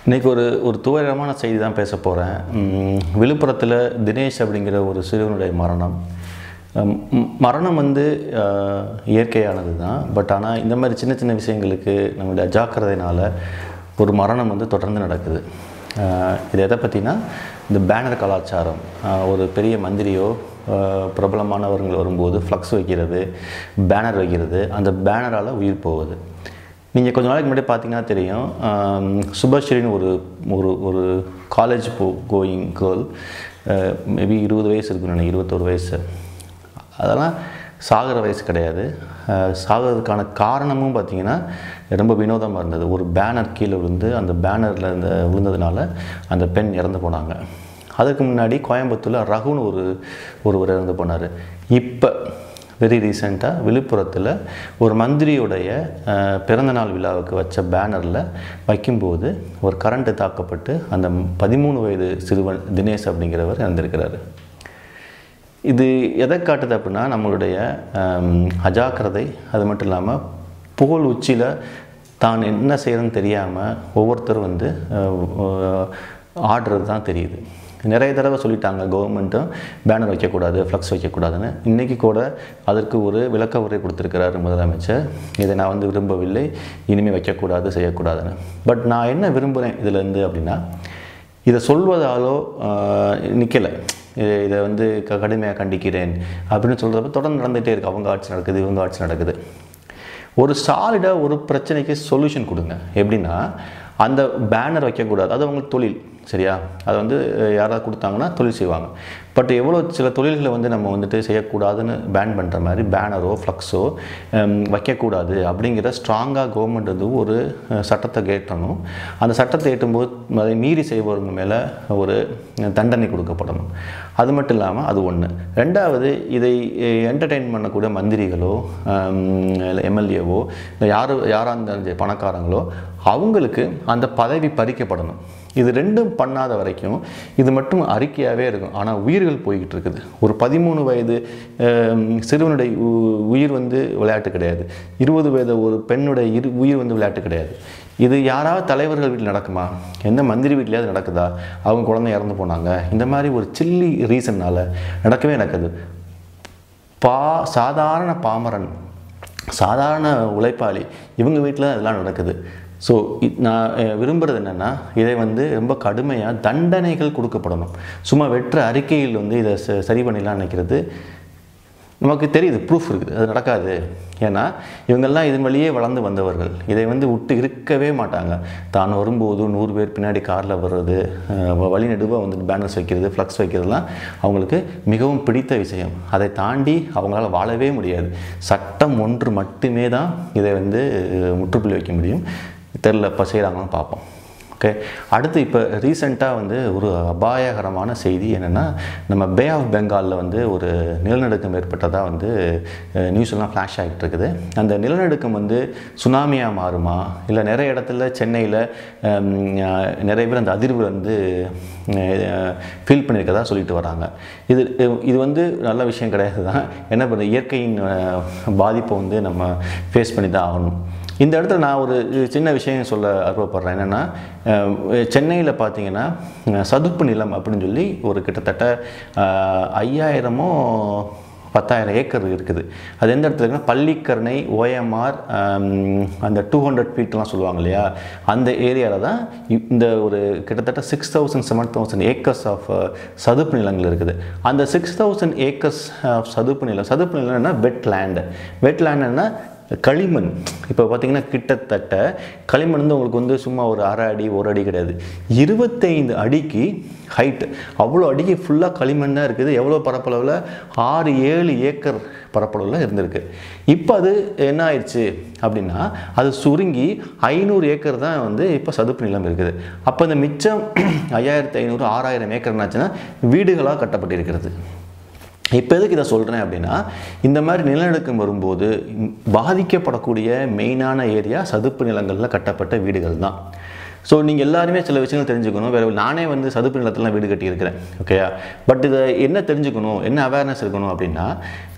இன்றைக்கி ஒரு ஒரு துவரமான செய்தி தான் பேச போகிறேன் விழுப்புரத்தில் தினேஷ் அப்படிங்கிற ஒரு சிறுவனுடைய மரணம் உம், ம், மரணம் வந்து ஆஹ், இயற்கையானது தான் பட் ஆனால் இந்த மாதிரி சின்ன சின்ன விஷயங்களுக்கு நம்மளுடைய அஜாக்கிரதையினால் ஒரு மரணம் வந்து தொடர்ந்து நடக்குது ஆஹ், இது எதை பற்றினா இந்த பேனர் கலாச்சாரம் ஆஹ், ஒரு பெரிய மந்திரியோ ஆஹ், பிரபலமானவர்கள் வரும்போது ஃப்ளக்ஸ் வைக்கிறது பேனர் வைக்கிறது அந்த பேனரால் உயிர் போகுது நீங்கள் கொஞ்ச நாளைக்கு முன்னாடி பார்த்தீங்கன்னா தெரியும் ஆம், சுபஸ்ரீன்னு ஒரு ஒரு ஒரு காலேஜ் போ கோயிங் கேர்ள் மேபி இருபது வயசு இருக்குன்னு நினைக்கிறேன் இருபத்தோரு வயசு அதெல்லாம் சாகிற வயசு கிடையாது அஹ், சாகிறதுக்கான காரணமும் பார்த்தீங்கன்னா ரொம்ப வினோதமாக இருந்தது ஒரு பேனர் கீழே விழுந்து அந்த பேனரில் இந்த விழுந்ததுனால அந்த பெண் இறந்து போனாங்க அதுக்கு முன்னாடி கோயம்புத்தூரில் ரகுன்னு ஒரு ஒருவர் இறந்து போனார் இப்போ வெரி ரீசெண்டாக விழுப்புரத்தில் ஒரு மந்திரியுடைய அஹ், பிறந்தநாள் விழாவுக்கு வச்ச பேனரில் வைக்கும்போது ஒரு கரண்ட்டு தாக்கப்பட்டு அந்த பதிமூணு வயது சிறுவன் தினேஷ் அப்படிங்கிறவர் இறந்திருக்கிறாரு இது எதை காட்டுது அப்படின்னா நம்மளுடைய ஹம், அஜாக்கிரதை அது மட்டும் இல்லாமல் புகழ் உச்சியில் தான் என்ன செய்கிறதுன்னு தெரியாமல் ஒவ்வொருத்தரும் வந்து அஹ், ஆடுறது தான் தெரியுது நிறைய தடவை சொல்லிட்டாங்க கவர்மெண்ட்டும் பேனர் வைக்கக்கூடாது ஃப்ளக்ஸ் வைக்கக்கூடாதுன்னு இன்றைக்கி கூட அதற்கு ஒரு விளக்க உரை கொடுத்துருக்கிறாரு முதலமைச்சர் இதை நான் வந்து விரும்பவில்லை இனிமேல் வைக்கக்கூடாது செய்யக்கூடாதுன்னு பட் நான் என்ன விரும்புகிறேன் இதுலேருந்து அப்படின்னா இதை சொல்வதாலோ நிற்கலை இதை வந்து க கடுமையாக கண்டிக்கிறேன் அப்படின்னு சொல்கிறப்ப தொடர்ந்து நடந்துகிட்டே இருக்குது அவங்க ஆட்சி நடக்குது இவங்க ஆட்சி நடக்குது ஒரு சாலிடாக ஒரு பிரச்சனைக்கு சொல்யூஷன் கொடுங்க எப்படின்னா அந்த பேனர் வைக்கக்கூடாது அது அவங்களுக்கு தொழில் சரியா அது வந்து அஹ், யாராவது கொடுத்தாங்கன்னா தொழில் செய்வாங்க பட் எவ்வளோ சில தொழில்களை வந்து நம்ம வந்துட்டு செய்யக்கூடாதுன்னு பேன் பண்ணுற மாதிரி பேனரோ ஃப்ளக்ஸோ வைக்கக்கூடாது அப்படிங்கிற ஸ்ட்ராங்காக கவர்மெண்ட் வந்து ஒரு அஹ், சட்டத்தை கேட்டணும் அந்த சட்டத்தை ஏற்றும்போது அதை மீறி செய்பவங்க மேலே ஒரு தண்டனை கொடுக்கப்படணும் அது மட்டும் இல்லாமல் அது ஒன்று ரெண்டாவது இதை என்டர்டெயின் பண்ணக்கூடிய மந்திரிகளோ எம்எல்ஏவோ இல்லை யார் யாராக இருந்தாலும் சரி பணக்காரங்களோ அவங்களுக்கு அந்த பதவி பறிக்கப்படணும் இது ரெண்டும் பண்ணாத வரைக்கும் இது மட்டும் அறிக்கையாகவே இருக்கும் ஆனால் உயிர்கள் போய்கிட்டு இருக்குது ஒரு பதிமூணு வயது ஆம், சிறுவனுடைய உ- உயிர் வந்து விளையாட்டு கிடையாது இருபது வயது ஒரு பெண்ணுடைய இரு உயிர் வந்து விளையாட்டு கிடையாது இது யாராவது தலைவர்கள் வீட்டில் நடக்குமா எந்த மந்திரி வீட்லையாவது நடக்குதா அவங்க குழந்தை இறந்து போனாங்க இந்த மாதிரி ஒரு சில்லி ரீசன்னால் நடக்கவே நடக்குது பா சாதாரண பாமரன் சாதாரண உழைப்பாளி இவங்க வீட்டில் இதெல்லாம் நடக்குது ஸோ நான் அஹ், விரும்புறது என்னென்னா இதை வந்து ரொம்ப கடுமையாக தண்டனைகள் கொடுக்கப்படணும் சும்மா வெற்ற அறிக்கையில் வந்து இதை ச- சரி பண்ணிடலாம் நினைக்கிறது நமக்கு தெரியுது ப்ரூஃப் இருக்குது அது நடக்காது ஏன்னா இவங்கெல்லாம் இதன் வழியே வளர்ந்து வந்தவர்கள் இதை வந்து விட்டு இருக்கவே மாட்டாங்க தான் வரும்போது நூறு பேர் பின்னாடி காரில் வர்றது அஹ், வழி நடுவாக வந்துட்டு பேனர்ஸ் வைக்கிறது ஃப்ளக்ஸ் வைக்கிறதுலாம் அவங்களுக்கு மிகவும் பிடித்த விஷயம் அதை தாண்டி அவங்களால வாழவே முடியாது சட்டம் ஒன்று மட்டுமே தான் இதை வந்து அஹ், முற்றுப்புள்ளி வைக்க முடியும் தெரில இப்போ செய்கிறாங்கன்னு பார்ப்போம் ஓகே அடுத்து இப்போ ரீசெண்டாக வந்து ஒரு அபாயகரமான செய்தி என்னென்னா நம்ம பே ஆஃப் பெங்காலில் வந்து ஒரு நிலநடுக்கம் ஏற்பட்டதாக வந்து அஹ், நியூஸ் எல்லாம் ஃப்ளாஷ் ஆகிட்டு இருக்குது அந்த நிலநடுக்கம் வந்து சுனாமியாக மாறுமா இல்லை நிறைய இடத்துல சென்னையில் நிறைய பேர் அந்த அதிர்வு வந்து ஃபீல் பண்ணியிருக்கதா சொல்லிட்டு வராங்க இது இது வந்து நல்ல விஷயம் கிடையாது தான் என்ன பண்ணுறது இயற்கையின் அஹ், பாதிப்பை வந்து நம்ம ஃபேஸ் பண்ணி தான் ஆகணும் இந்த இடத்துல நான் ஒரு சின்ன விஷயம் சொல்ல ஆர்வப்படுறேன் என்னென்னா சென்னையில் பார்த்தீங்கன்னா அஹ், சதுப்பு நிலம் அப்படின்னு சொல்லி ஒரு கிட்டத்தட்ட அஹ், ஐயாயிரமோ பத்தாயிரம் ஏக்கர் இருக்குது அது எந்த இடத்துல இருக்குன்னா பள்ளிக்கரணை ஓஎம்ஆர் அந்த டூ ஹண்ட்ரட் ஃபீட்லாம் சொல்லுவாங்க இல்லையா அந்த ஏரியாவில் தான் இ- இந்த ஒரு கிட்டத்தட்ட six thousand seven thousand acres of சதுப்பு நிலங்கள் இருக்குது அந்த சிக்ஸ் தௌசண்ட் ஏக்கர்ஸ் ஆஃப் சதுப்பு நிலம் சதுப்பு நிலம்னா வெட் லேண்டு வெட் லேண்டுன்னா களிமண் இப்போ பார்த்தீங்கன்னா கிட்டத்தட்ட களிமண் வந்து உங்களுக்கு வந்து சும்மா ஒரு அரை அடி ஒரு அடி கிடையாது இருபத்தைந்து அடிக்கு ஹைட் அவ்வளோ அடிக்கு ஃபுல்லாக களிமண் தான் இருக்குது எவ்வளோ பரப்பளவில் ஆறு ஏழு ஏக்கர் பரப்பளவில் இருந்திருக்கு இப்போ அது என்ன ஆயிடுச்சு அப்படின்னா அது சுருங்கி ஐநூறு ஏக்கர் தான் வந்து இப்போ சதுப்பு நிலம் இருக்குது அப்போ இந்த மிச்சம் ஐயாயிரத்தி ஐநூறு ஆறாயிரம் ஏக்கர் என்னாச்சுன்னா வீடுகளாக கட்டப்பட்டிருக்கிறது இப்போ எதுக்கு இதை சொல்கிறேன் அப்படின்னா இந்த மாதிரி நிலநடுக்கம் வரும்போது ம், பாதிக்கப்படக்கூடிய மெயினான ஏரியா சதுப்பு நிலங்களில் கட்டப்பட்ட வீடுகள் தான் ஸோ நீங்கள் எல்லாருமே சில விஷயங்கள் தெரிஞ்சுக்கணும் வேறு நானே வந்து சதுப்பு நிலத்துலாம் வீடு கட்டியிருக்கிறேன் ஓகேயா பட் இதை என்ன தெரிஞ்சுக்கணும் என்ன அவேர்னஸ் இருக்கணும் அப்படின்னா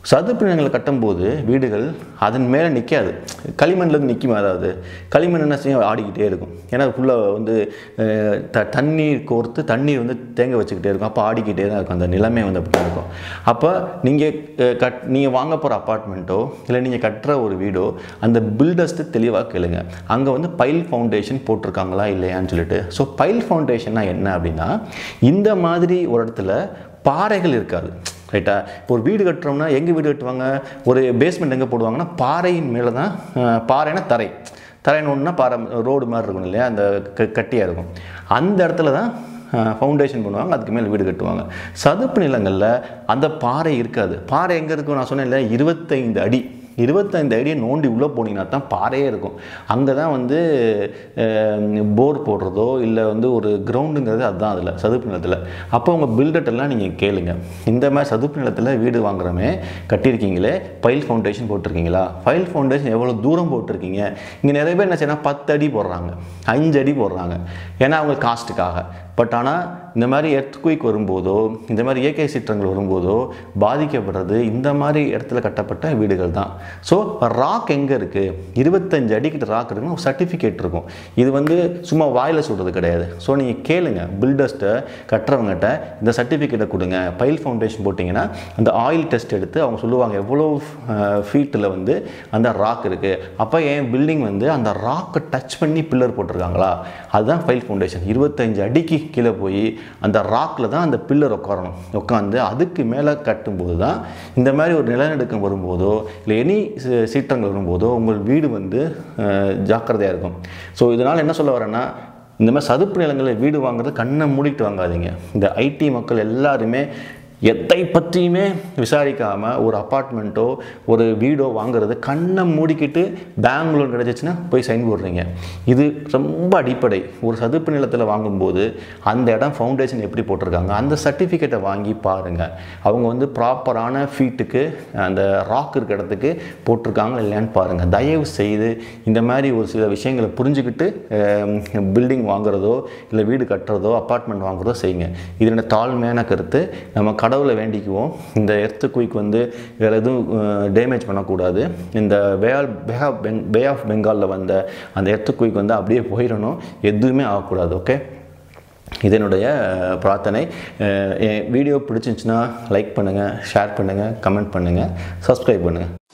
சதுப்பு நிலங்களை கட்டும்போது வீடுகள் அதன் மேலே நிற்காது களிமண்லேருந்து நிற்குமா அதாவது களிமண் என்ன செய்யும் ஆடிக்கிட்டே இருக்கும் ஏன்னா ஃபுல்லாக வந்து அஹ், த தண்ணீர் கோர்த்து தண்ணீர் வந்து தேங்க வச்சுக்கிட்டே இருக்கும் அப்போ ஆடிக்கிட்டே தான் இருக்கும் அந்த நிலைமை வந்து அப்படி தான் இருக்கும் அப்போ நீங்கள் கட் நீங்கள் வாங்க போகிற அப்பார்ட்மெண்ட்டோ இல்லை நீங்கள் கட்டுற ஒரு வீடோ அந்த பில்டர்ஸ்ட்டு தெளிவாக கேளுங்க அங்கே வந்து பைல் ஃபவுண்டேஷன் போட்டிருக்காங்களா இல்லையான்னு சொல்லிட்டு ஸோ பைல் ஃபவுண்டேஷன்னா என்ன அப்படின்னா இந்த மாதிரி ஒரு இடத்துல பாறைகள் இருக்காது ரைட்டா இப்போ ஒரு வீடு கட்டுறோம்னா எங்கே வீடு கட்டுவாங்க ஒரு பேஸ்மெண்ட் எங்கே போடுவாங்கன்னா பாறையின் மேலே தான் அஹ், பாறைனா தரை தரைன்னு ஒன்றுனா பாறை ரோடு மாதிரி இருக்கும் இல்லையா அந்த க கட்டியாக இருக்கும் அந்த இடத்துல தான் ஃபவுண்டேஷன் பண்ணுவாங்க அதுக்கு மேலே வீடு கட்டுவாங்க சதுப்பு நிலங்களில் அந்த பாறை இருக்காது பாறை எங்கே இருக்கும் நான் சொன்னேன் இல்லை இருபத்தைந்து அடி இருபத்தைந்து அடியை நோண்டி உள்ளே போனீங்கன்னா தான் பாறையே இருக்கும் அங்கே தான் வந்து போர் போடுறதோ இல்லை வந்து ஒரு கிரவுண்டுங்கிறது அதுதான் அதில் சதுப்பு நிலத்தில் அப்போ உங்கள் பில்டர்ட்டெல்லாம் நீங்கள் கேளுங்க இந்த மாதிரி சதுப்பு நிலத்தில் வீடு வாங்குறமே கட்டியிருக்கீங்களே பைல் ஃபவுண்டேஷன் போட்டிருக்கீங்களா பைல் ஃபவுண்டேஷன் எவ்வளோ தூரம் போட்டிருக்கீங்க இங்கே நிறைய பேர் என்ன செய்யணும் பத்து அடி போடுறாங்க அஞ்சு அடி போடுறாங்க ஏன்னா அவங்க காஸ்ட்டுக்காக பட் ஆனால் இந்த மாதிரி எர்த்குயிக் வரும்போதோ இந்த மாதிரி இயற்கை சீற்றங்கள் வரும்போதோ பாதிக்கப்படுறது இந்த மாதிரி இடத்துல கட்டப்பட்ட வீடுகள் தான் ஸோ ராக் எங்கே இருக்குது இருபத்தஞ்சு அடிக்கிட்ட ராக் இருக்குன்னு ஒரு சர்டிஃபிகேட் இருக்கும் இது வந்து சும்மா வாயில் சொல்கிறது கிடையாது ஸோ நீங்கள் கேளுங்க பில்டர்ஸ்ட்டை கட்டுறவங்ககிட்ட இந்த சர்டிஃபிகேட்டை கொடுங்க பைல் ஃபவுண்டேஷன் போட்டிங்கன்னா அந்த ஆயில் டெஸ்ட் எடுத்து அவங்க சொல்லுவாங்க எவ்வளோ ஃபீட்டில் வந்து அந்த ராக் இருக்குது அப்போ என் பில்டிங் வந்து அந்த ராக்கை டச் பண்ணி பில்லர் போட்டிருக்காங்களா அதுதான் பைல் ஃபவுண்டேஷன் இருபத்தஞ்சு அடிக்கு கீழே போய் அந்த ராக்கில் தான் அந்த பில்லர் உட்காரணும் உட்காந்து அதுக்கு மேலே கட்டும்போது தான் இந்த மாதிரி ஒரு நிலநடுக்கம் வரும்போதோ இல்லை எனி சீற்றங்கள் வரும்போதோ உங்கள் வீடு வந்து ஜாக்கிரதையாக இருக்கும் ஸோ இதனால் என்ன சொல்ல வரேன்னா இந்த மாதிரி சதுப்பு நிலங்களில் வீடு வாங்குறது கண்ணை மூடிட்டு வாங்காதீங்க இந்த ஐடி மக்கள் எல்லாருமே எதை பற்றியுமே விசாரிக்காமல் ஒரு அப்பார்ட்மெண்ட்டோ ஒரு வீடோ வாங்குறது கண்ணை மூடிக்கிட்டு பேங்க் லோன் கிடச்சிச்சின்னா போய் சைன் போடுறீங்க இது ரொம்ப அடிப்படை ஒரு சதுப்பு நிலத்தில் வாங்கும்போது அந்த இடம் ஃபவுண்டேஷன் எப்படி போட்டிருக்காங்க அந்த சர்டிஃபிகேட்டை வாங்கி பாருங்கள் அவங்க வந்து ப்ராப்பரான ஃபீட்டுக்கு அந்த ராக் இருக்க இடத்துக்கு போட்டிருக்காங்க இல்லையான்னு பாருங்கள் தயவு செய்து இந்த மாதிரி ஒரு சில விஷயங்களை புரிஞ்சுக்கிட்டு பில்டிங் வாங்குறதோ இல்லை வீடு கட்டுறதோ அப்பார்ட்மெண்ட் வாங்குறதோ செய்யுங்க இது என்னோட தாழ்மையான கருத்து நம்ம கடவுளை வேண்டிக்குவோம் இந்த எர்த்து குயிக் வந்து வேறு எதுவும் டேமேஜ் பண்ணக்கூடாது இந்த பே ஆல் பே ஆஃப் பெங் பே ஆஃப் பெங்காலில் வந்த அந்த எர்த்து குயிக் வந்து அப்படியே போயிடணும் எதுவுமே ஆகக்கூடாது ஓகே இது என்னுடைய அஹ், பிரார்த்தனை அஹ், என் வீடியோ பிடிச்சிருந்துச்சுன்னா லைக் பண்ணுங்கள் ஷேர் பண்ணுங்கள் கமெண்ட் பண்ணுங்கள் சப்ஸ்கிரைப் பண்ணுங்கள்